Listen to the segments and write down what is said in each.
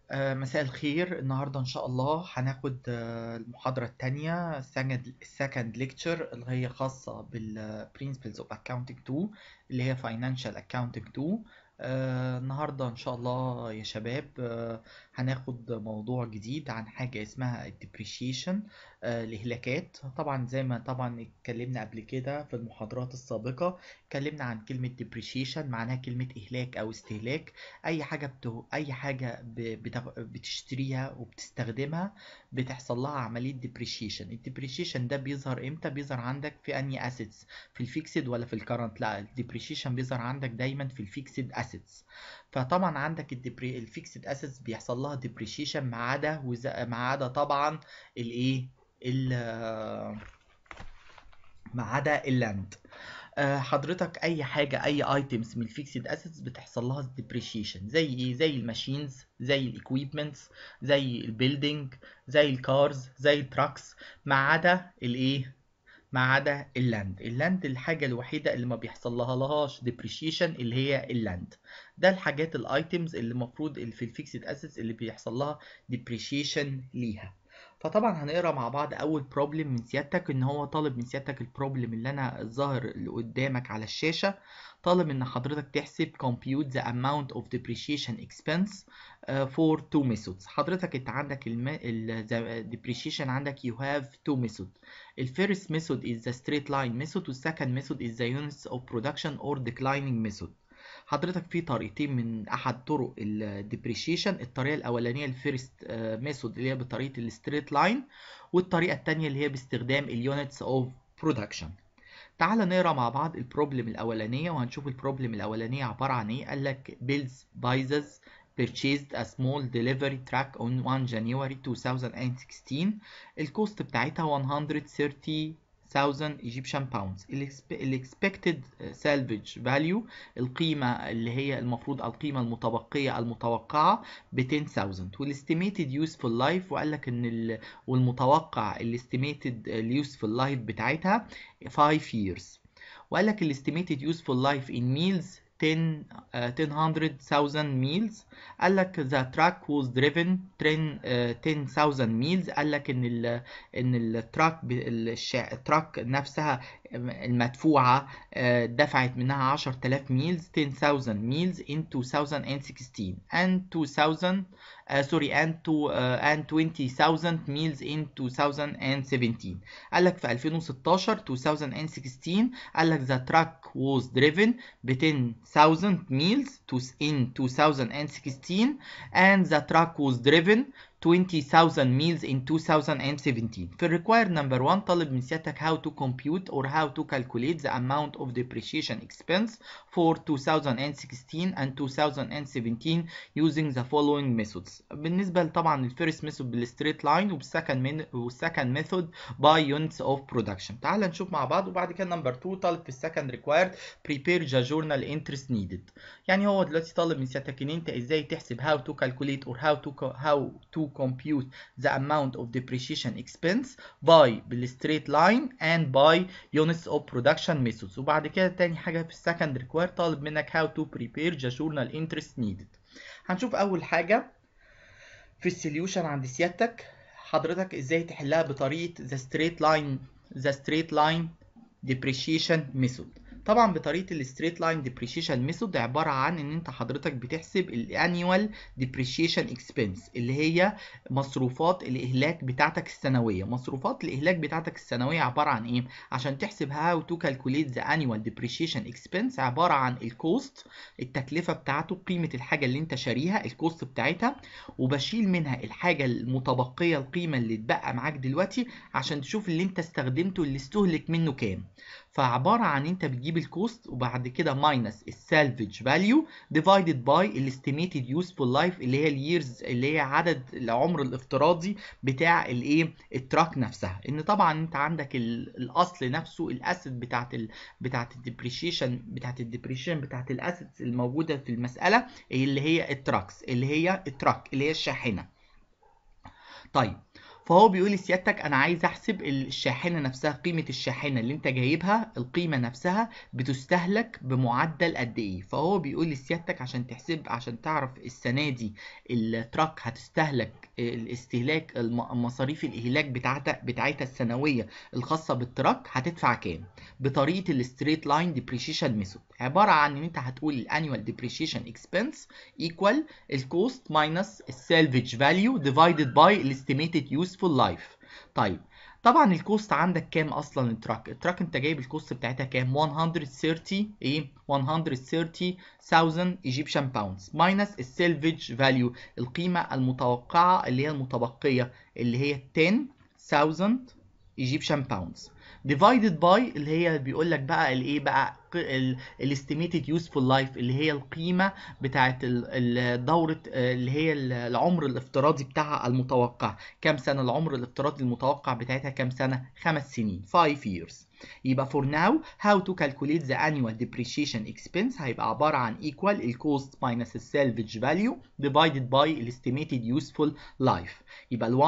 آه، مساء الخير النهاردة إن شاء الله هناخد آه، المحاضرة التانية السكند ليكتشر اللي هي خاصة بال Principles of Accounting 2 اللي هي Financial Accounting 2 آه، النهاردة إن شاء الله يا شباب آه، هناخد موضوع جديد عن حاجة اسمها Depreciation آه، الإهلاكات طبعا زي ما طبعا اتكلمنا قبل كده في المحاضرات السابقة اتكلمنا عن كلمة Depreciation معناها كلمة إهلاك أو استهلاك اي حاجه بتو... اي حاجه ب... بتغ... بتشتريها وبتستخدمها بتحصل لها عمليه ديبريشيشن الديبريشيشن ده بيظهر امتى بيظهر عندك في انهي اسيتس في الفيكسد ولا في الكرنت لا الديبريشيشن بيظهر عندك دايما في الفيكسد اسيتس فطبعا عندك الديبري... الفيكسد اسيتس بيحصل لها ديبريشيشن ما عدا وز... ما عدا طبعا الايه ال ما عدا اللاند آه، حضرتك اي حاجه اي ايتمز من الفيكسد اسيتس بتحصل لها ديبريشيشن زي ايه زي الماشينز زي الايكويبمنتس زي البيلدينج زي الكارز زي التراكس ما عدا الايه ما عدا اللاند اللاند الحاجه الوحيده اللي ما بيحصل لها لهاش ديبريشيشن اللي هي اللاند ده الحاجات الايتمز اللي المفروض اللي في الفيكسد اسيتس اللي بيحصل لها ديبريشيشن ليها فطبعا هنقرا مع بعض اول بروبلم من سيادتك ان هو طالب من سيادتك البروبلم اللي انا الظاهر اللي قدامك على الشاشه طالب ان حضرتك تحسب compute the amount of depreciation expense uh, for two methods حضرتك انت عندك الم... ال the depreciation عندك you have two methods ال first method is the straight line method وال second method is the units of production or declining method حضرتك في طريقتين من احد طرق الديبريشيشن الطريقه الاولانيه الفيرست ميثود اللي هي بطريقه الستريت لاين والطريقه الثانيه اللي هي باستخدام اليونتس اوف برودكشن تعال نقرا مع بعض البروبلم الاولانيه وهنشوف البروبلم الاولانيه عباره عن ايه قال لك بيلز بايزز purchased a small delivery truck on 1 January 2016 الكوست بتاعتها 130 1000 Egyptian pounds ال expected salvage value القيمة اللي هي المفروض القيمة المتبقية المتوقعة ب 10000 وال estimated useful life وقال لك ان ال والمتوقع ال estimated useful life بتاعتها 5 years وقال لك ال estimated useful life in meals 10 uh, 100,000 meals قال لك the truck was driven 10 uh, 10,000 meals قال لك ان ال ان التراك التراك نفسها المدفوعه دفعت منها 10000 ميلز 10000 ميلز in 2016 and 2000 uh, sorry and to uh, and 20000 meals in 2017 قال لك في 2016 2016 قال لك the truck was driven ب 10000 meals to in 2016 and the truck was driven 20,000 meals in 2017 في required number 1 طالب من سيادتك how to compute or how to calculate the amount of depreciation expense for 2016 and 2017 using the following methods بالنسبة طبعا للفيرست ميثود بالستريت لاين والسكند والسكند ميثود by units of production تعال نشوف مع بعض وبعد كده نمبر 2 طالب في السكند required prepare the journal interest needed يعني هو دلوقتي طالب من سيادتك ان انت ازاي تحسب how to calculate or how to how to compute the amount of depreciation expense by بالstraight line and by units of production methods وبعد كده تاني حاجة في السكند require طالب منك how to prepare the journal interest needed هنشوف أول حاجة في السوليوشن عند سيادتك حضرتك ازاي تحلها بطريقة the straight line the straight line depreciation method طبعا بطريقه الستريت لاين ديبريشيشن ميثود عباره عن ان انت حضرتك بتحسب الانيوال ديبريشيشن اكسبنس اللي هي مصروفات الاهلاك بتاعتك السنويه مصروفات الاهلاك بتاعتك السنويه عباره عن ايه عشان تحسب هاو تو كالكوليت ذا انيوال ديبريشيشن اكسبنس عباره عن الكوست التكلفه بتاعته قيمه الحاجه اللي انت شاريها الكوست بتاعتها وبشيل منها الحاجه المتبقيه القيمه اللي اتبقى معاك دلوقتي عشان تشوف اللي انت استخدمته اللي استهلك منه كام فعباره عن انت بتجيب الكوست وبعد كده ماينس السالفج فاليو ديفايدد باي الاستيميتد يوسفول لايف اللي هي الييرز اللي هي عدد العمر الافتراضي بتاع الايه التراك نفسها ان طبعا انت عندك الاصل نفسه الاسيت بتاعت ال بتاعت الديبريشيشن بتاعت الديبريشيشن بتاعت الاسيتس الموجوده في المساله اللي هي التراكس اللي هي التراك اللي هي الشاحنه طيب فهو بيقول لسيادتك انا عايز احسب الشاحنه نفسها قيمه الشاحنه اللي انت جايبها القيمه نفسها بتستهلك بمعدل قد ايه فهو بيقول لسيادتك عشان تحسب عشان تعرف السنه دي التراك هتستهلك الاستهلاك الم- مصاريف الاهلاك بتاعتها بتاعتها السنويه الخاصه بالتراك هتدفع كام بطريقه الستريت لاين ديبريشيشن ميثود عباره عن ان انت هتقول الانيوال ديبريشيشن اكسبنس ايكوال الكوست ماينس السالفج فاليو ديفايدد باي الاستيميتد يوسفول لايف طيب طبعا الكوست عندك كام اصلا التراك التراك انت جايب الكوست بتاعتها كام 130 ايه 130000 ايجيبشن باوندز ماينس السيلفج فاليو القيمه المتوقعه اللي هي المتبقيه اللي هي 10000 ايجيبشن باوندز divided by اللي هي بيقول لك بقى الايه بقى الاستيميتد يوسفول لايف اللي هي القيمه بتاعت دوره اللي هي العمر الافتراضي بتاعها المتوقع كام سنه العمر الافتراضي المتوقع بتاعتها كام سنه خمس سنين 5 years يبقى for now how to calculate the annual depreciation expense هيبقى عبارة عن equal ال cost minus ال salvage value divided by ال estimated useful life يبقى ال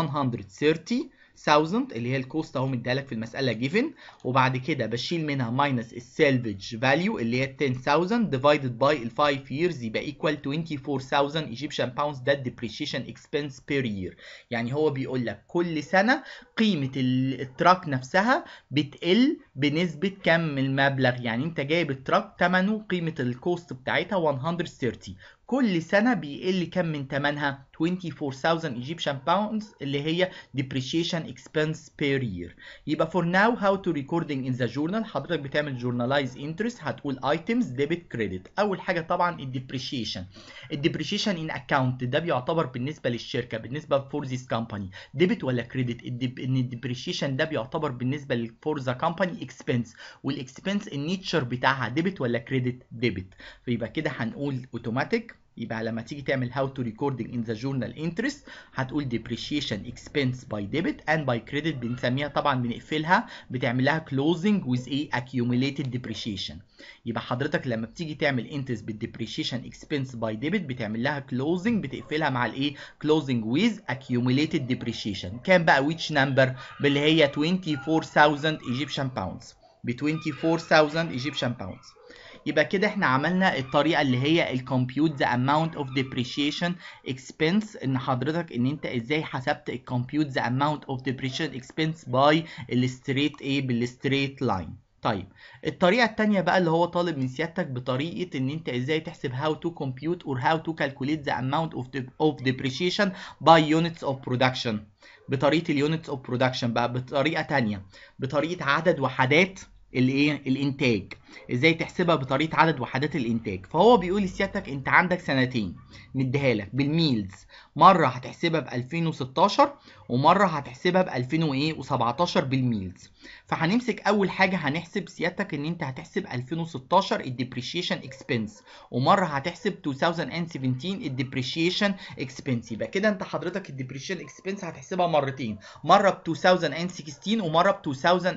130 1000 اللي هي الكوست اهو مديها لك في المساله given وبعد كده بشيل منها ماينس السالفج فاليو اللي هي 10000 ديفايدد باي ال 5 years يبقى ايكوال 24000 ايجيبشن باوندز ده الديبريشيشن اكسبنس بير يير يعني هو بيقول لك كل سنه قيمه التراك نفسها بتقل بنسبه كم المبلغ يعني انت جايب التراك ثمنه قيمه الكوست بتاعتها 130 كل سنة بيقل كم من تمنها 24000 Egyptian pounds اللي هي depreciation expense per year يبقى for now how to recording in the journal حضرتك بتعمل journalize interest هتقول items debit credit أول حاجة طبعا ال depreciation ال depreciation in account ده بيعتبر بالنسبة للشركة بالنسبة for this company debit ولا credit ان ال depreciation ده بيعتبر بالنسبة ل for the company expense والاكسبنس النيتشر بتاعها debit ولا credit debit فيبقى كده هنقول automatic يبقى لما تيجي تعمل how to recording in the journal interest هتقول depreciation expense by debit and by credit بنسميها طبعا بنقفلها بتعمل لها closing with a accumulated depreciation يبقى حضرتك لما بتيجي تعمل interest بالdepreciation expense by debit بتعمل لها closing بتقفلها مع الايه closing with accumulated depreciation كام بقى which number باللي هي 24000 Egyptian pounds ب 24000 Egyptian pounds يبقى كده احنا عملنا الطريقه اللي هي الكمبيوت ذا اماونت اوف ديبريشيشن اكسبنس ان حضرتك ان انت ازاي حسبت الكمبيوت ذا اماونت اوف ديبريشيشن اكسبنس باي الستريت ايه بالستريت لاين طيب الطريقة التانية بقى اللي هو طالب من سيادتك بطريقة ان انت ازاي تحسب how to compute or how to calculate the amount of, of depreciation by units of production بطريقة اليونتس of production بقى بطريقة تانية بطريقة عدد وحدات الايه الانتاج ازاي تحسبها بطريقه عدد وحدات الانتاج فهو بيقول لسيادتك انت عندك سنتين مديها لك بالميلز مره هتحسبها ب 2016 ومره هتحسبها ب 2017 بالميلز فهنمسك اول حاجه هنحسب سيادتك ان انت هتحسب 2016 الديبريشيشن اكسبنس ومره هتحسب 2017 الديبريشيشن اكسبنس يبقى كده انت حضرتك الديبريشيشن اكسبنس هتحسبها مرتين مره ب 2016 ومره ب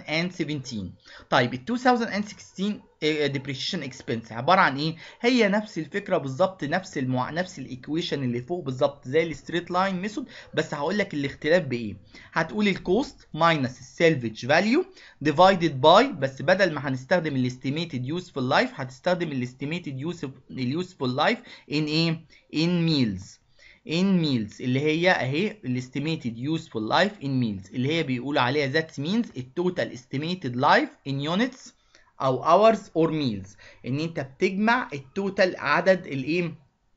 2017 طيب ال 2016 depreciation expense عباره عن ايه هي نفس الفكره بالظبط نفس المع... نفس الايكويشن اللي فوق بالظبط زي الستريت لاين ميثود بس هقول لك الاختلاف بايه هتقول الكوست ماينس السالفج فاليو ديفايدد باي بس بدل ما هنستخدم الاستيميتد يوسفول لايف هتستخدم الاستيميتد يوسفول لايف ان ايه ان ميلز in meals اللي هي اهي الاستيميتد useful life in meals اللي هي بيقولوا عليها that means التوتال estimated life in units او hours or meals ان انت بتجمع التوتال عدد الايه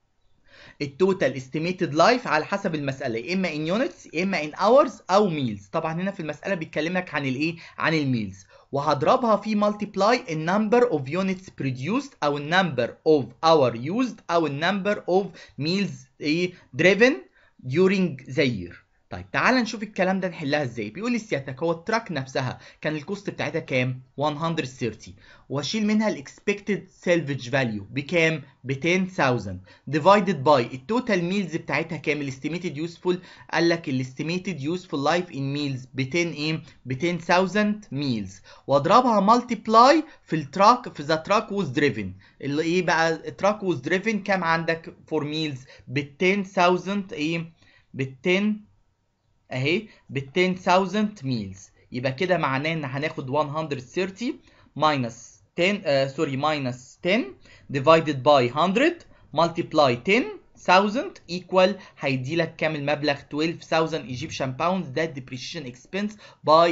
التوتال استيميتد لايف على حسب المساله يا اما ان يونتس يا اما ان اورز او ميلز طبعا هنا في المساله بيتكلمك عن الايه عن الميلز وهضربها في multiply in number of units produced او number of hour used او number of meals ايه driven during the year طيب تعال نشوف الكلام ده نحلها ازاي بيقول لي سيادتك هو التراك نفسها كان الكوست بتاعتها كام 130 واشيل منها الاكسبكتد سيلفج فاليو بكام ب 10000 ديفايدد باي التوتال ميلز بتاعتها كام الاستيميتد يوسفول قال لك الاستيميتد يوسفول لايف ان ميلز ب 10 ايه ب 10000 ميلز واضربها مالتيبلاي في التراك في ذا تراك ووز دريفن اللي ايه بقى التراك ووز دريفن كام عندك فور ميلز ب 10000 ايه ب 10 اهي بال 10000 ميلز يبقى كده معناه ان هناخد 130 ماينس 10 آه سوري ماينس 10 divided by 100 multiply 10,000 equal هيدي لك كام المبلغ 12000 Egyptian pounds ده depreciation expense by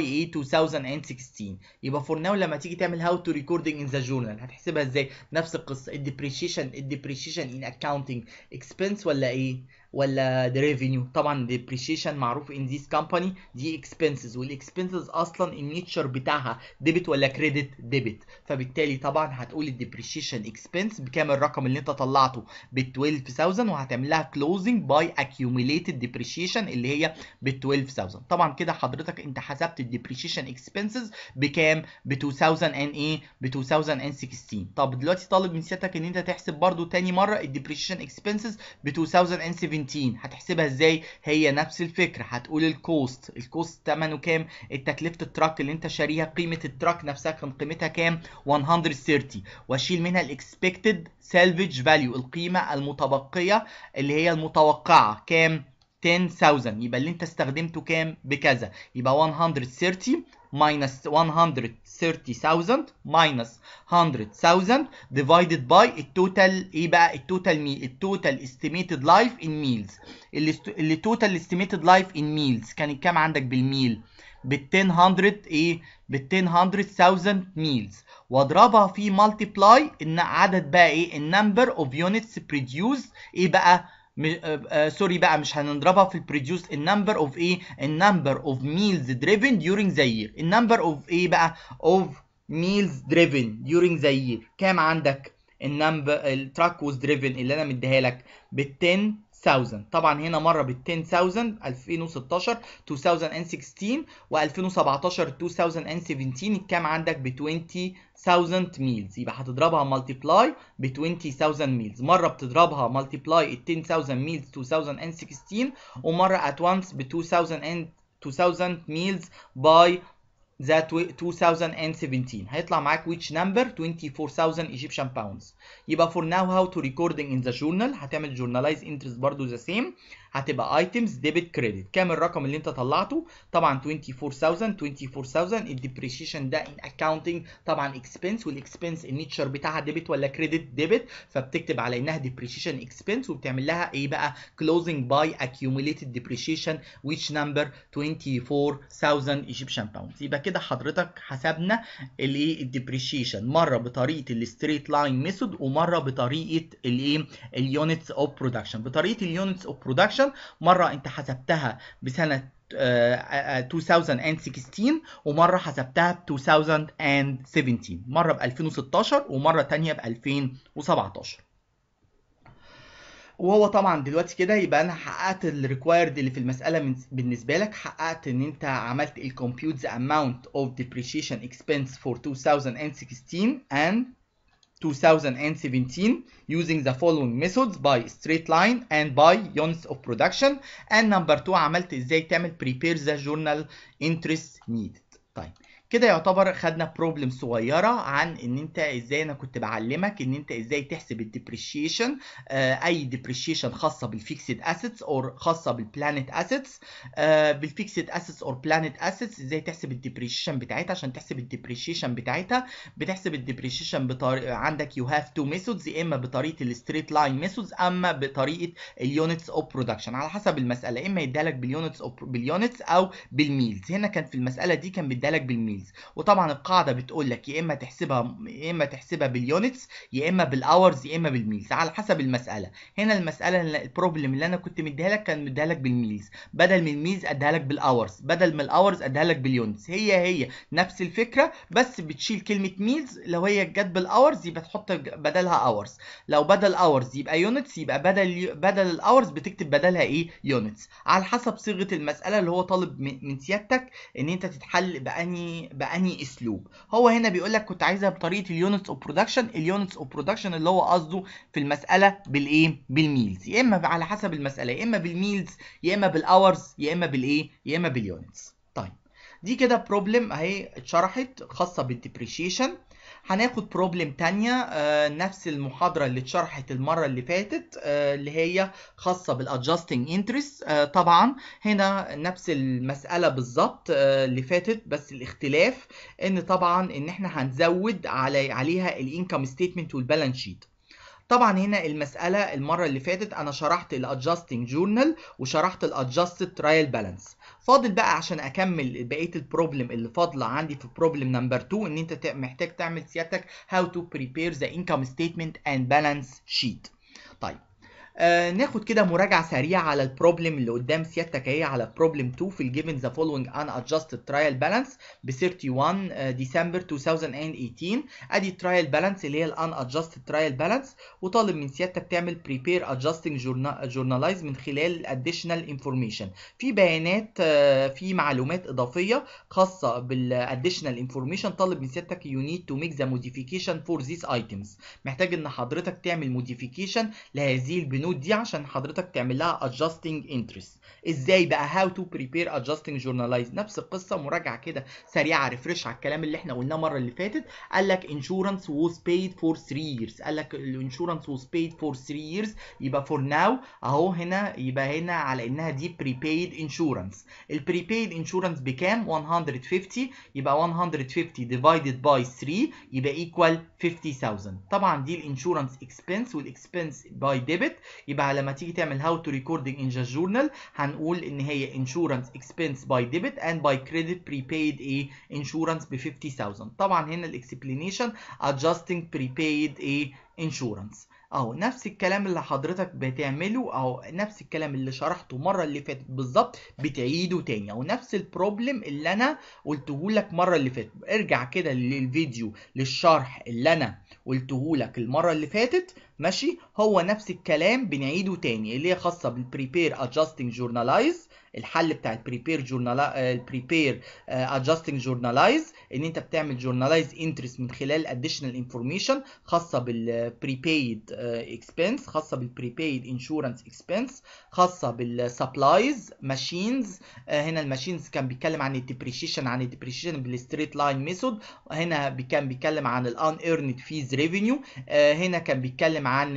2016 يبقى for now لما تيجي تعمل how to recording in the journal هتحسبها ازاي نفس القصه الديبريشيشن الديبريشيشن in accounting expense ولا ايه ولا the revenue طبعا depreciation معروف in this company دي expenses والاكسبنسز اصلا النيتشر بتاعها ديبت ولا كريدت ديبت فبالتالي طبعا هتقول الديبريشيشن اكسبنس بكام الرقم اللي انت طلعته ب 12000 وهتعمل لها closing by accumulated depreciation اللي هي ب 12000 طبعا كده حضرتك انت حسبت الديبريشيشن اكسبنسز بكام ب 2000 ان ايه ب 2016 طب دلوقتي طالب من سيادتك ان انت تحسب برضو تاني مره الديبريشيشن اكسبنسز ب 2017 هتحسبها ازاي هي نفس الفكره هتقول الكوست الكوست ثمنه كام التكلفه التراك اللي انت شاريها قيمه التراك نفسها كان قيمتها كام 130 واشيل منها الاكسبكتد سالفج فاليو القيمه المتبقيه اللي هي المتوقعه كام 10000 يبقى اللي انت استخدمته كام بكذا يبقى 130 minus 130,000 minus 100,000 divided by التوتال ايه بقى التوتال مي التوتال estimated life in meals اللي اللي total estimated life in meals كانت كام عندك بالميل بال 100 ايه بال 100,000 meals واضربها في multiply ان عدد بقى ايه النمبر اوف units produced ايه بقى سوري بقى مش هنضربها في البروديوس النمبر اوف ايه النمبر اوف ميلز دريفن during the year النمبر اوف ايه بقى اوف ميلز دريفن during the year كام عندك النمبر التراك was driven اللي انا مديها لك بال 10000 طبعا هنا مره بال 10000 2016 2016 و2017 2017 كام عندك ب 20000 ميلز يبقى هتضربها ملتبلاي ب 20000 ميلز مره بتضربها ملتبلاي ال 10000 ميلز 2016 ومره ات وانس ب 2000 2000 ميلز باي ذا 2017 هيطلع معاك which number 24000 Egyptian pounds يبقى for now how to recording in the journal هتعمل journalize interest برضو the same هتبقى items debit credit كام الرقم اللي انت طلعته طبعا 24000 24000 الديبريشيشن ده in accounting طبعا expense والاكسبنس النيتشر بتاعها ديبت ولا كريدت ديبت فبتكتب على انها depreciation expense وبتعمل لها ايه بقى closing by accumulated depreciation which number 24000 Egyptian pounds يبقى كده حضرتك حسبنا الايه الديبريشيشن مره بطريقه الستريت لاين ميثود ومره بطريقه الايه اليونتس اوف برودكشن بطريقه اليونتس اوف برودكشن مره انت حسبتها بسنه 2016 ومره حسبتها ب 2017 مره ب 2016 ومره تانية ب 2017 وهو طبعا دلوقتي كده يبقى انا حققت الريكوايرد اللي في المساله من بالنسبه لك حققت ان انت عملت الكمبيوت ذا اماونت اوف depreciation expense for 2016 and 2017 using the following methods by straight line and by units of production and number 2 عملت ازاي تعمل prepare the journal interest needed طيب كده يعتبر خدنا بروبلم صغيره عن ان انت ازاي انا كنت بعلمك ان انت ازاي تحسب الديبريشيشن آه اي ديبريشيشن خاصه بالفيكسد اسيتس او خاصه بالبلانت اسيتس آه بالفيكسد اسيتس او بلانت اسيتس ازاي تحسب الديبريشيشن بتاعتها عشان تحسب الديبريشيشن بتاعتها بتحسب الديبريشيشن بطريقه عندك يو هاف تو ميثودز يا اما بطريقه الستريت لاين ميثودز اما بطريقه اليونتس اوف برودكشن على حسب المساله اما يديها لك باليونتس او باليونتس او بالميلز هنا كان في المساله دي كان بيديها لك بالميلز وطبعا القاعده بتقول لك يا اما تحسبها يا اما تحسبها باليونتس يا اما بالاورز يا اما بالميلز على حسب المساله هنا المساله البروبلم اللي انا كنت مديها لك كان مديها لك بالميلز بدل من الميلز اديها لك بالاورز بدل من الاورز اديها لك باليونتس هي هي نفس الفكره بس بتشيل كلمه ميلز لو هي جت بالاورز يبقى تحط بدلها اورز لو بدل اورز يبقى يونتس يبقى بدل بدل الاورز بتكتب بدلها ايه يونتس على حسب صيغه المساله اللي هو طالب من سيادتك ان انت تتحل باني باني اسلوب هو هنا بيقول لك كنت عايزها بطريقه اليونتس اوف برودكشن اليونتس اوف برودكشن اللي هو قصده في المساله بالايه بالميلز يا اما على حسب المساله يا اما بالميلز يا اما بالاورز يا اما بالايه يا اما باليونتس طيب دي كده بروبلم اهي اتشرحت خاصه بالديبريشيشن هناخد بروبلم تانية آه، نفس المحاضرة اللي اتشرحت المرة اللي فاتت آه، اللي هي خاصة بالادجستنج انترست طبعا هنا نفس المسألة بالظبط آه، اللي فاتت بس الاختلاف ان طبعا ان احنا هنزود على عليها الانكم ستيتمنت والبالانس شيت طبعا هنا المسألة المرة اللي فاتت أنا شرحت الادجستنج جورنال وشرحت الادجستد ترايل بالانس فاضل بقى عشان أكمل بقية البروبلم اللي فاضلة عندي في بروبلم نمبر 2 إن أنت تع- محتاج تعمل سيادتك how to prepare the income statement and balance sheet طيب آه ناخد كده مراجعة سريعة على البروبلم اللي قدام سيادتك اهي على بروبلم 2 في الجيفن ذا فولوينج unadjusted trial balance ب 31 آه، ديسمبر 2018 ادي الترايل بالانس اللي هي الان ادجستد ترايل بالانس وطالب من سيادتك تعمل بريبير ادجستنج جورنالايز من خلال اديشنال انفورميشن في بيانات آه، في معلومات اضافيه خاصه بالاديشنال انفورميشن طالب من سيادتك يو نيد تو ميك ذا موديفيكيشن فور ذيس ايتمز محتاج ان حضرتك تعمل موديفيكيشن لهذه البنود دي عشان حضرتك تعمل لها adjusting interest ازاي بقى how to prepare adjusting journalize نفس القصه مراجعه كده سريعه ريفرش على الكلام اللي احنا قلناه المره اللي فاتت قال لك insurance was paid for 3 years قال لك الانشورنس was paid for 3 years يبقى for now اهو هنا يبقى هنا على انها دي prepaid insurance البريبيد انشورنس بكام 150 يبقى 150 divided by 3 يبقى equal 50000 طبعا دي الانشورنس اكسبنس والاكسبنس باي ديبت يبقى لما تيجي تعمل how to recording in the journal هنقول ان هي insurance expense by debit and by credit prepaid a insurance ب 50000 طبعا هنا الاكسبلينيشن adjusting prepaid a insurance اهو نفس الكلام اللي حضرتك بتعمله او نفس الكلام اللي شرحته المره اللي فاتت بالظبط بتعيده تاني او نفس البروبلم اللي انا قلته لك المره اللي فاتت ارجع كده للفيديو للشرح اللي انا قلته لك المره اللي فاتت ماشي هو نفس الكلام بنعيده تاني اللي هي خاصه بالبريبير ادجستنج جورنالايز الحل بتاع البريبير جورنال البريبير ادجستنج جورنالايز ان انت بتعمل جورنالايز انترست من خلال اديشنال انفورميشن خاصه بالبريبيد اكسبنس خاصه بالبريبيد انشورنس اكسبنس خاصه بالسبلايز ماشينز هنا الماشينز كان بيتكلم عن الديبريشيشن عن الديبريشيشن بالستريت لاين ميثود هنا بي- كان بيتكلم عن الان ايرند فيز ريفينيو هنا كان بيتكلم عن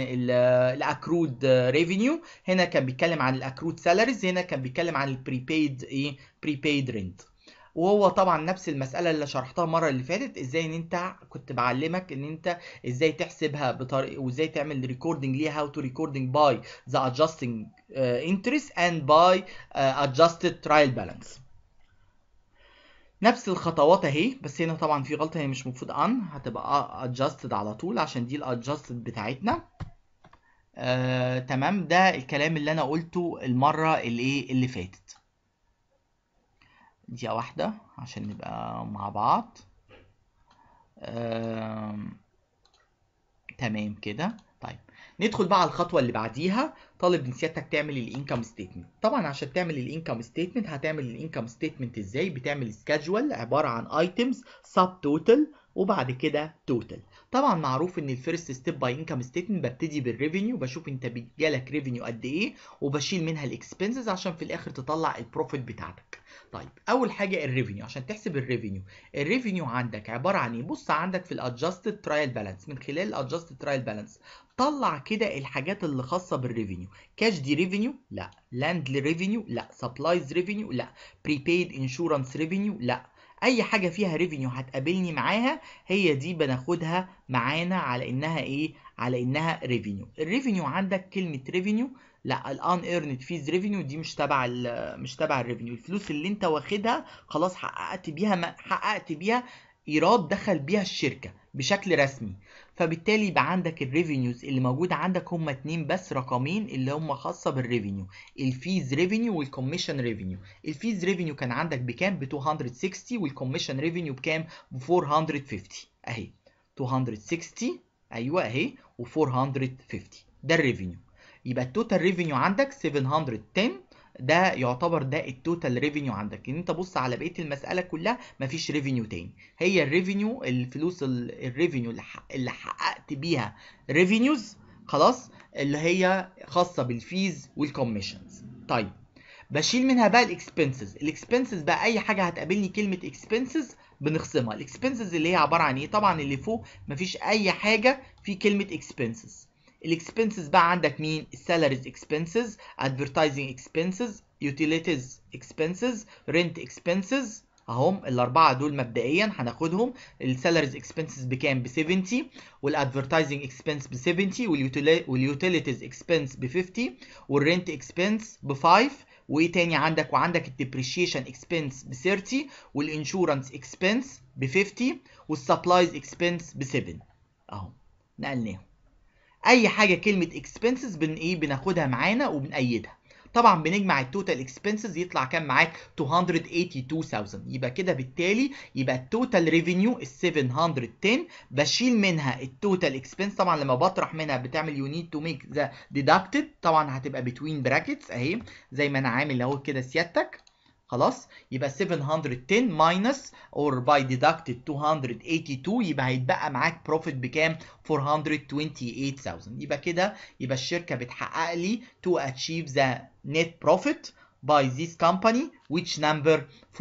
الاكرود ريفينيو هنا كان بيتكلم عن الاكرود سالاريز هنا كان بيتكلم عن البريبيد ايه بريبيد رينت وهو طبعا نفس المساله اللي شرحتها المره اللي فاتت ازاي ان انت كنت بعلمك ان انت ازاي تحسبها بطريقه وازاي تعمل ريكوردنج ليها هاو تو ريكوردنج باي ذا adjusting uh, interest and by uh, adjusted trial balance نفس الخطوات اهي بس هنا طبعا في غلطه هي مش المفروض ان هتبقى adjusted على طول عشان دي الادجستد بتاعتنا آه، تمام ده الكلام اللي انا قلته المره اللي ايه اللي فاتت دقيقه واحده عشان نبقى مع بعض آم، تمام كده طيب ندخل بقى على الخطوه اللي بعديها طالب من سيادتك تعمل الانكم ستيتمنت طبعا عشان تعمل الانكم ستيتمنت هتعمل الانكم ستيتمنت ازاي بتعمل سكادجول عباره عن ايتمز سب توتال وبعد كده توتال طبعا معروف ان الفيرست ستيب باي انكم ستيتمنت ببتدي بالريفينيو بشوف انت بيجالك ريفينيو قد ايه وبشيل منها الاكسبنسز عشان في الاخر تطلع البروفيت بتاعتك طيب اول حاجه الريفينيو عشان تحسب الريفينيو الريفينيو عندك عباره عن ايه بص عندك في الادجستد ترايل بالانس من خلال الادجستد ترايل بالانس طلع كده الحاجات اللي خاصه بالريفينيو كاش دي ريفينيو لا لاند ريفينيو لا سبلايز ريفينيو لا بريبيد انشورنس ريفينيو لا اي حاجه فيها ريفينيو هتقابلني معاها هي دي بناخدها معانا على انها ايه على انها ريفينيو الريفينيو عندك كلمه ريفينيو لا الان ايرند فيز ريفينيو دي مش تبع ال مش تبع الريفينيو الفلوس اللي انت واخدها خلاص حققت بيها ما حققت بيها ايراد دخل بيها الشركه بشكل رسمي فبالتالي يبقى عندك الريفينيوز اللي موجوده عندك هم اتنين بس رقمين اللي هم خاصه بالريفينيو الفيز ريفينيو والكوميشن ريفينيو الفيز ريفينيو كان عندك بكام ب 260 والكوميشن ريفينيو بكام ب 450 اهي 260 ايوه اهي و 450 ده الريفينيو يبقى التوتال ريفينيو عندك 710 ده يعتبر ده التوتال ريفينيو عندك ان انت بص على بقيه المساله كلها مفيش ريفينيو تاني هي الريفينيو الفلوس الريفينيو اللي, اللي حققت بيها ريفينيوز خلاص اللي هي خاصه بالفيز والكوميشنز طيب بشيل منها بقى الاكسبنسز الاكسبنسز بقى اي حاجه هتقابلني كلمه اكسبنسز بنخصمها الاكسبنسز اللي هي عباره عن ايه طبعا اللي فوق مفيش اي حاجه في كلمه اكسبنسز الاكسبنسز بقى عندك مين السالاريز اكسبنسز ادفرتايزنج اكسبنسز يوتيليتيز اكسبنسز رنت اكسبنسز اهم الاربعه دول مبدئيا هناخدهم السالاريز اكسبنسز بكام ب 70 والادفرتايزنج اكسبنس ب 70 واليوتيليتيز اكسبنس ب 50 والرنت اكسبنس ب 5 وايه تاني عندك وعندك الديبريشيشن اكسبنس ب 30 والانشورنس اكسبنس ب 50 والسبلايز اكسبنس ب 7 اهو نقلناهم اي حاجه كلمه اكسبنسز بن ايه بناخدها معانا وبنأيدها طبعا بنجمع التوتال اكسبنسز يطلع كام معاك 282000 يبقى كده بالتالي يبقى التوتال ريفينيو ال 710 بشيل منها التوتال اكسبنس طبعا لما بطرح منها بتعمل يو نيد تو ميك ذا ديدكتد طبعا هتبقى بتوين براكتس اهي زي ما انا عامل اهو كده سيادتك خلاص يبقى 710 ماينس اور باي ديدكتد 282 يبقى هيتبقى معاك بروفيت بكام 428000 يبقى كده يبقى الشركه بتحقق لي to achieve the net profit by this company which number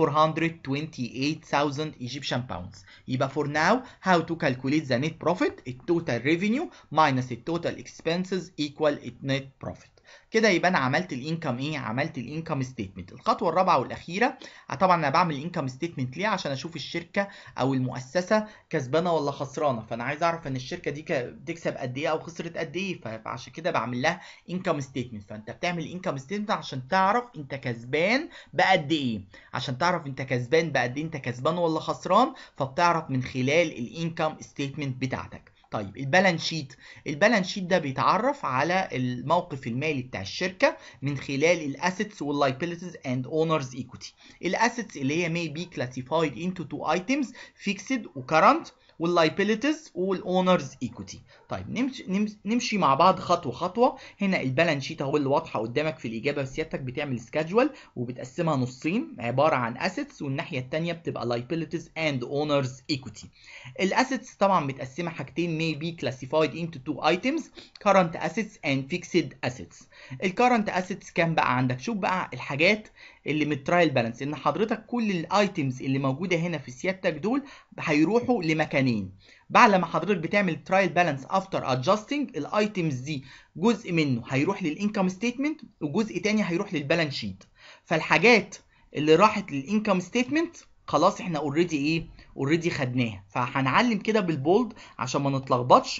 428,000 Egyptian pounds يبقى for now how to calculate the net profit the total revenue minus the total expenses equal net profit كده يبقى انا عملت الانكم ايه عملت الانكم ستيتمنت الخطوه الرابعه والاخيره طبعا انا بعمل الانكم ستيتمنت ليه عشان اشوف الشركه او المؤسسه كسبانه ولا خسرانه فانا عايز اعرف ان الشركه دي بتكسب قد ايه او خسرت قد ايه فعشان كده بعمل لها انكم ستيتمنت فانت بتعمل انكم ستيتمنت عشان تعرف انت كسبان بقد ايه عشان تعرف انت كسبان بقد ايه انت كسبان ولا خسران فبتعرف من خلال الانكم ستيتمنت بتاعتك طيب البالانس شيت البالانس شيت ده بيتعرف على الموقف المالي بتاع الشركه من خلال الاسيتس واللايبيليتيز اند اونرز ايكوتي الاسيتس اللي هي may be classified into two items fixed وكرنت واللايبيليتيز والاونرز ايكوتي طيب نمشي نمشي مع بعض خطوه خطوه هنا البالانس شيت اهو اللي واضحه قدامك في الاجابه سيادتك بتعمل سكادجول وبتقسمها نصين عباره عن اسيتس والناحيه الثانيه بتبقى liabilities and owners equity الاسيتس طبعا متقسمه حاجتين may be classified into two items current assets and fixed assets الكرنت اسيتس كام بقى عندك شوف بقى الحاجات اللي من الترايل بالانس ان حضرتك كل الايتمز اللي موجوده هنا في سيادتك دول هيروحوا لمكانين بعد لما حضرتك بتعمل ترايل بالانس افتر ادجستنج الايتمز دي جزء منه هيروح للانكم ستيتمنت وجزء تاني هيروح للبالانس شيت فالحاجات اللي راحت للانكم ستيتمنت خلاص احنا اوريدي ايه اوريدي خدناها فهنعلم كده بالبولد عشان ما نتلخبطش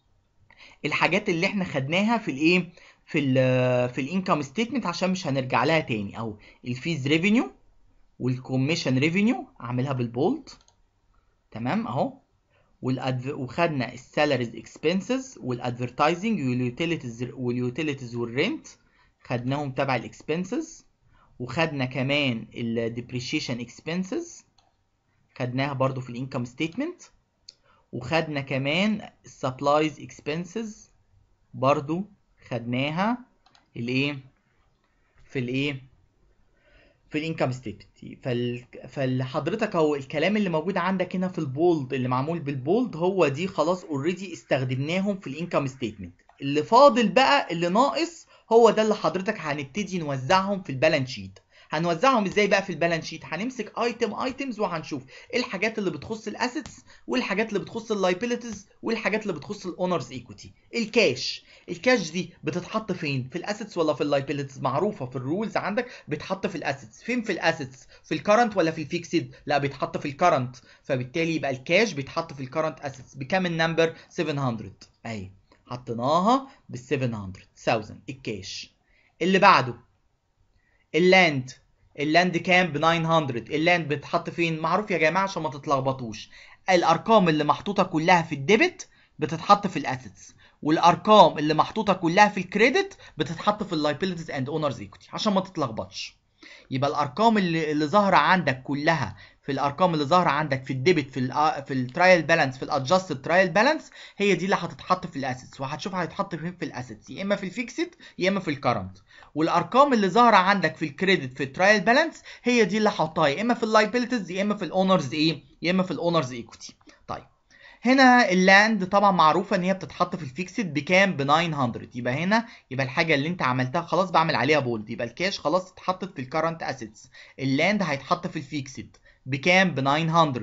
الحاجات اللي احنا خدناها في الايه في ال في الانكم ستيتمنت عشان مش هنرجع لها تاني اهو الفيز ريفينيو والكوميشن ريفينيو اعملها بالبولد تمام اهو والأدف... وخدنا السالاريز اكسبنسز والادفرتايزنج واليوتيليتيز واليوتيليتيز والرنت خدناهم تبع الاكسبنسز وخدنا كمان الديبريشيشن اكسبنسز خدناها برضو في الانكم ستيتمنت وخدنا كمان السبلايز اكسبنسز برضو خدناها الايه في الايه في الانكم ستيتمنت فال... فحضرتك اهو الكلام اللي موجود عندك هنا في البولد اللي معمول بالبولد هو دي خلاص اوريدي استخدمناهم في الانكم ستيتمنت اللي فاضل بقى اللي ناقص هو ده اللي حضرتك هنبتدي نوزعهم في البالانس شيت هنوزعهم ازاي بقى في البالانس شيت هنمسك ايتم ايتمز وهنشوف ايه الحاجات اللي بتخص الاسيتس والحاجات اللي بتخص اللايبيليتيز والحاجات اللي بتخص الاونرز ايكوتي الكاش الكاش دي بتتحط فين في الاسيتس ولا في اللايبيليتيز معروفه في الرولز عندك بيتحط في الاسيتس فين في الاسيتس في الكرنت ولا في الفيكسد لا بيتحط في الكرنت فبالتالي يبقى الكاش بيتحط في الكرنت اسيتس بكام النمبر 700 اهي حطيناها بال 700 1000 الكاش اللي بعده اللاند اللاند كام ب 900 اللاند بتحط فين معروف يا جماعه عشان ما تتلخبطوش الارقام اللي محطوطه كلها في الديبت بتتحط في الاسيتس والارقام اللي محطوطه كلها في الكريدت بتتحط في اللايبيليتيز اند اونرز ايكوتي عشان ما تتلخبطش يبقى الارقام اللي, اللي ظاهره عندك كلها في الارقام اللي ظاهره عندك في الديبت في ال في الترايل بالانس في الادجستد ترايل بالانس هي دي اللي هتتحط في الاسيتس وهتشوف هيتحط فين في الاسيتس يا اما في الفيكسد يا اما في الكرنت والارقام اللي ظاهره عندك في الكريدت في الترايل بالانس هي دي اللي هحطها يا اما في اللايبيليتيز يا اما في الاونرز ايه يا اما في الاونرز ايكوتي طيب هنا اللاند طبعا معروفه ان هي بتتحط في الفيكسد بكام ب 900 يبقى هنا يبقى الحاجه اللي انت عملتها خلاص بعمل عليها بولد يبقى الكاش خلاص اتحطت في الكرنت اسيتس اللاند هيتحط في الفيكسد بكام ب 900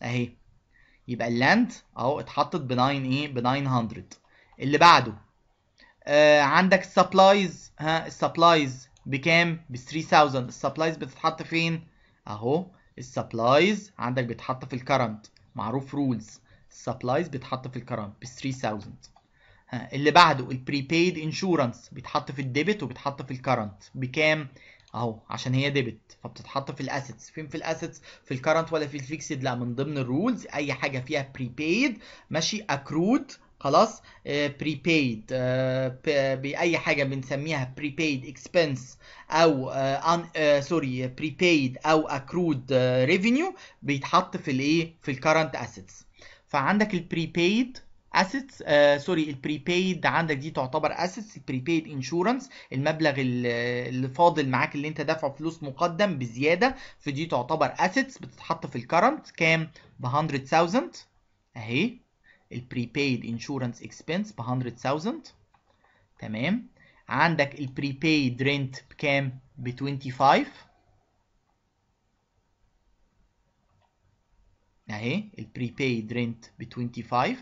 اهي يبقى اللاند اهو اتحطت ب 9 ايه ب 900 اللي بعده آه عندك السبلايز ها السبلايز بكام ب 3000 السبلايز بتتحط فين اهو السبلايز عندك بيتحط في الكرنت معروف رولز السبلايز بيتحط في الكرنت ب 3000 ها اللي بعده البريبيد انشورنس بيتحط في الديبت وبيتحط في الكرنت بكام اهو عشان هي ديبت فبتتحط في الاسيتس فين في الاسيتس في الكرنت ولا في الفيكسد لا من ضمن الرولز اي حاجه فيها بريبيد ماشي اكرود خلاص بريبيد باي حاجه بنسميها بريبيد اكسبنس او سوري بريبيد او اكرود ريفينيو بيتحط في الايه في الكرنت اسيتس فعندك البريبيد اسيتس سوري البريبيد عندك دي تعتبر اسيتس البريبيد انشورنس المبلغ اللي فاضل معاك اللي انت دافعه فلوس مقدم بزياده فدي تعتبر اسيتس بتتحط في الكرنت كام ب 100000 اهي البريبيد انشورنس اكسبنس ب 100000 تمام عندك البريبيد رينت بكام ب 25 اهي البريبيد رينت ب 25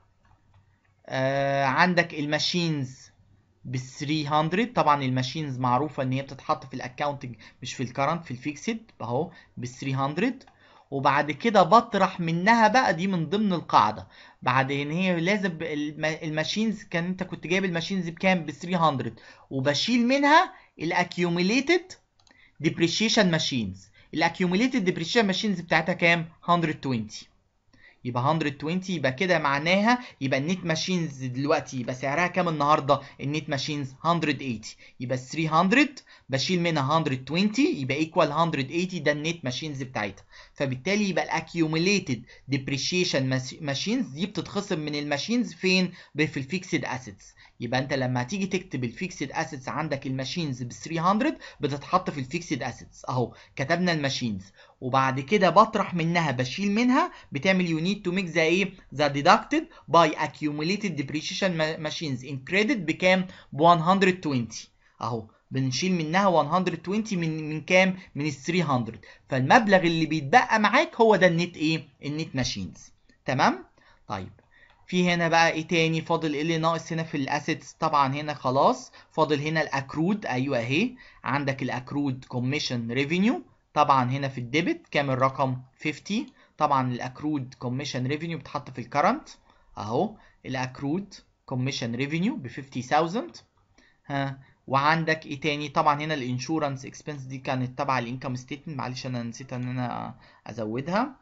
آه عندك الماشينز ب 300 طبعا الماشينز معروفه ان هي بتتحط في الاكاونتنج مش في الكرنت في الفيكسد اهو ب 300 وبعد كده بطرح منها بقى دي من ضمن القاعده بعد ان هي لازم الماشينز كان انت كنت جايب الماشينز بكام ب 300 وبشيل منها الاكيوميليتد ديبريشيشن ماشينز الاكيوميليتد ديبريشيشن ماشينز بتاعتها كام 120 يبقى 120 يبقى كده معناها يبقى النت ماشينز دلوقتي يبقى سعرها كام النهارده النت ماشينز 180 يبقى 300 بشيل منها 120 يبقى ايكوال 180 ده النت ماشينز بتاعتها فبالتالي يبقى الاكيوميليتد ديبريشيشن ماشينز دي بتتخصم من الماشينز فين في الفيكسد اسيتس يبقى انت لما هتيجي تكتب الفيكسد اسيتس عندك الماشينز ب 300 بتتحط في الفيكسد اسيتس اهو كتبنا الماشينز وبعد كده بطرح منها بشيل منها بتعمل يو نيد تو ميك ذا ايه ذا ديدكتد باي accumulated depreciation machines in credit بكام ب 120 اهو بنشيل منها 120 من من كام من ال 300 فالمبلغ اللي بيتبقى معاك هو ده النت ايه النت ماشينز تمام طيب في هنا بقى ايه تاني فاضل ايه اللي ناقص هنا في الاسيتس طبعا هنا خلاص فاضل هنا الاكرود ايوه اهي عندك الاكرود كوميشن ريفينيو طبعا هنا في الديبت كام الرقم 50 طبعا الاكرود كوميشن ريفينيو بتحط في الكرنت اهو الاكرود كوميشن ريفينيو ب 50000 ها وعندك ايه تاني طبعا هنا الانشورنس اكسبنس دي كانت تبع الانكم ستيتمنت معلش انا نسيت ان انا ازودها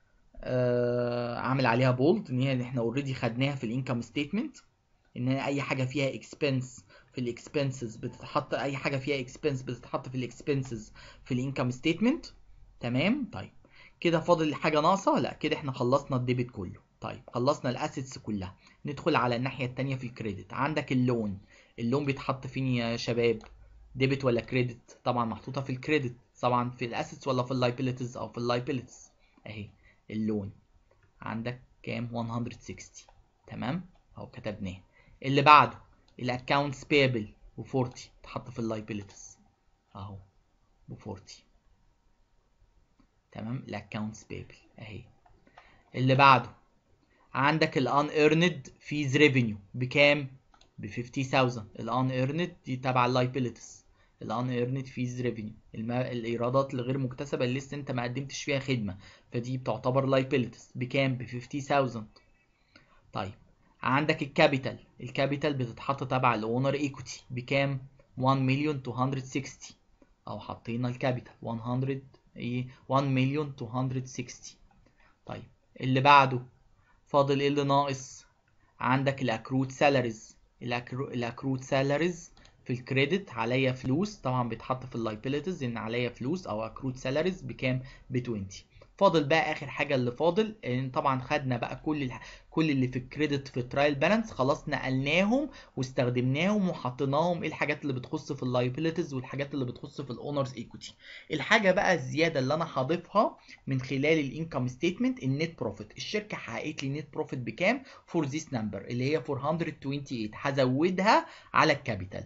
آه عامل عليها بولد ان هي احنا اوريدي خدناها في الانكم ستيتمنت ان اي حاجه فيها اكسبنس في الاكسبنسز بتتحط اي حاجه فيها اكسبنس بتتحط في الاكسبنسز في الانكم ستيتمنت تمام طيب كده فاضل حاجه ناقصه لا كده احنا خلصنا الديبت كله طيب خلصنا الاسيتس كلها ندخل على الناحيه التانية في الكريدت عندك اللون اللون بيتحط فين يا شباب ديبت ولا كريدت طبعا محطوطه في الكريدت طبعا في الاسيتس ولا في اللايبيليتيز او في اللايبيليتيز اهي اللون عندك كام 160 تمام اهو كتبناه اللي بعده الاكونتس بيبل و40 تحط في اللايبيليتيز اهو ب40 تمام الاكونتس بيبل اهي اللي بعده عندك الان ايرند فيز ريفينيو بكام ب 50000 الان ايرند دي تبع اللايبيليتيز الان ايرند فيز ريفينيو الايرادات الغير مكتسبه اللي لسه انت ما قدمتش فيها خدمه فدي بتعتبر لايبيليتيز بكام ب 50000 طيب عندك الكابيتال الكابيتال بتتحط تبع الاونر ايكوتي بكام 1 مليون 260 او حطينا الكابيتال 100 ايه 1 مليون 260 طيب اللي بعده فاضل ايه اللي ناقص عندك الاكروت سالاريز الاكروت سالاريز في الكريدت عليا فلوس طبعا بيتحط في اللايبيليتيز ان عليا فلوس او اكروت سالاريز بكام ب 20 فاضل بقى اخر حاجه اللي فاضل ان طبعا خدنا بقى كل الح... كل اللي في الكريدت في الترايل بالانس خلاص نقلناهم واستخدمناهم وحطيناهم ايه الحاجات اللي بتخص في اللايبيليتيز والحاجات اللي بتخص في الاونرز ايكوتي الحاجه بقى الزياده اللي انا هضيفها من خلال الانكم ستيتمنت النت بروفيت الشركه حققت لي نت بروفيت بكام فور ذيس نمبر اللي هي 428 هزودها على الكابيتال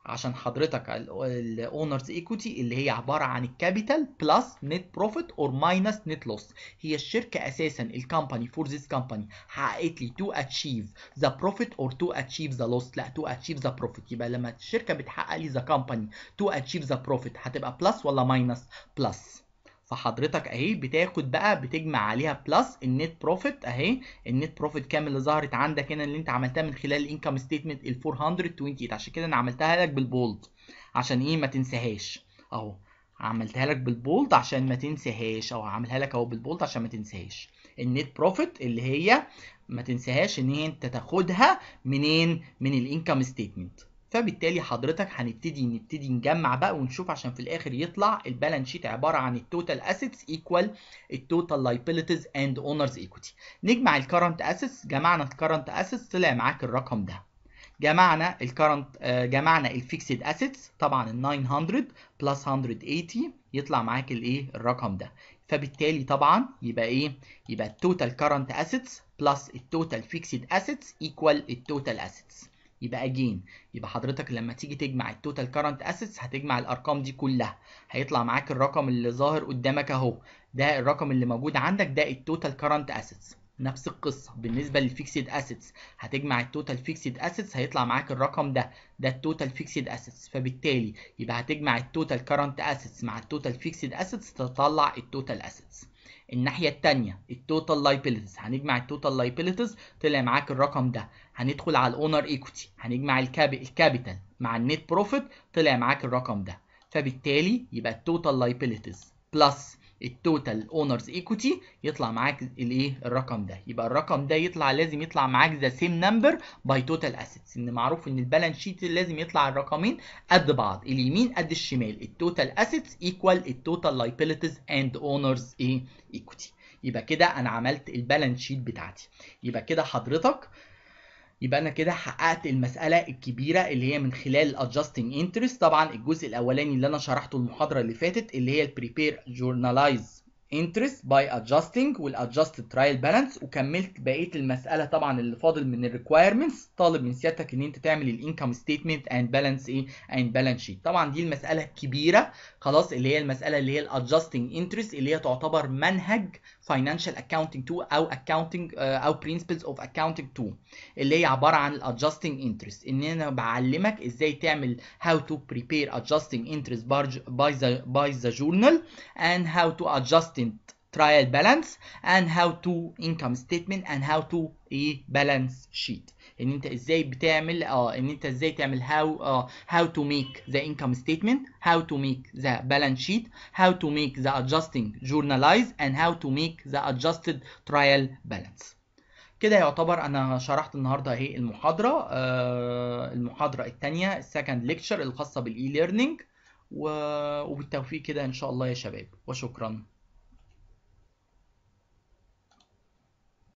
عشان حضرتك الاونرز ايكوتي اللي هي عباره عن الكابيتال بلس نت بروفيت اور ماينس نت لوس هي الشركه اساسا الكومباني فور ذيس كومباني حققت لي تو اتشيف ذا بروفيت اور تو اتشيف ذا لوس لا تو اتشيف ذا بروفيت يبقى لما الشركه بتحقق لي ذا كومباني تو اتشيف ذا بروفيت هتبقى بلس ولا ماينس بلس فحضرتك اهي بتاخد بقى بتجمع عليها بلس النت بروفيت اهي النت بروفيت كام اللي ظهرت عندك هنا اللي انت عملتها من خلال الانكم ستيتمنت ال 428 عشان كده انا عملتها لك بالبولد عشان ايه ما تنساهاش اهو عملتها لك بالبولد عشان ما تنساهاش او هعملها لك اهو بالبولد عشان ما تنساهاش النت بروفيت اللي هي ما تنساهاش ان هي انت تاخدها منين من الانكم ستيتمنت فبالتالي حضرتك هنبتدي نبتدي نجمع بقى ونشوف عشان في الاخر يطلع البالانس شيت عباره عن التوتال اسيتس ايكوال التوتال لايبيليتيز اند اونرز ايكويتي نجمع الكرنت اسيتس جمعنا الكرنت اسيتس طلع معاك الرقم ده جمعنا الكرنت جمعنا الفيكسد اسيتس طبعا ال 900 بلس 180 يطلع معاك الايه الرقم ده فبالتالي طبعا يبقى ايه يبقى التوتال كرنت اسيتس بلس التوتال فيكسد اسيتس ايكوال التوتال اسيتس يبقى اجين يبقى حضرتك لما تيجي تجمع التوتال كارنت اسيتس هتجمع الارقام دي كلها هيطلع معاك الرقم اللي ظاهر قدامك اهو ده الرقم اللي موجود عندك ده التوتال كارنت اسيتس نفس القصه بالنسبه للفيكسد اسيتس هتجمع التوتال فيكسد اسيتس هيطلع معاك الرقم ده ده التوتال فيكسد اسيتس فبالتالي يبقى هتجمع التوتال كارنت اسيتس مع التوتال فيكسد اسيتس تطلع التوتال اسيتس الناحية التانية التوتال لايبيليتيز هنجمع التوتال لايبيليتيز طلع معاك الرقم ده هندخل على الاونر ايكوتي هنجمع الكاب... الكابيتال مع النت بروفيت طلع معاك الرقم ده فبالتالي يبقى التوتال لايبيليتيز بلس التوتال اونرز ايكوتي يطلع معاك الايه الرقم ده يبقى الرقم ده يطلع لازم يطلع معاك ذا سيم نمبر باي توتال اسيتس ان معروف ان البالانس شيت لازم يطلع الرقمين قد بعض اليمين قد الشمال التوتال اسيتس ايكوال التوتال لايبيليتيز اند اونرز ايه ايكوتي يبقى كده انا عملت البالانس شيت بتاعتي يبقى كده حضرتك يبقى انا كده حققت المساله الكبيره اللي هي من خلال الادجستنج انترست طبعا الجزء الاولاني اللي انا شرحته المحاضره اللي فاتت اللي هي البريبير جورنالايز انترست باي ادجستنج والادجستد ترايل بالانس وكملت بقيه المساله طبعا اللي فاضل من الريكوايرمنتس طالب من سيادتك ان انت تعمل الانكم ستيتمنت اند بالانس ايه اند بالانس شيت طبعا دي المساله الكبيره خلاص اللي هي المساله اللي هي الادجستنج انترست اللي هي تعتبر منهج فاينانشال اكاونتنج 2 او اكاونتنج او برنسبلز اوف اكاونتنج 2 اللي هي عباره عن الادجستنج انترست ان انا بعلمك ازاي تعمل how to prepare adjusting interest by the by the journal and how to adjust trial balance and how to income statement and how to ايه balance sheet ان انت ازاي بتعمل اه ان انت ازاي تعمل how uh, how to make the income statement how to make the balance sheet how to make the adjusting journalize and how to make the adjusted trial balance كده يعتبر انا شرحت النهارده اهي المحاضره آه المحاضره الثانيه السكند ليكتشر الخاصه بالاي ليرنينج وبالتوفيق كده ان شاء الله يا شباب وشكرا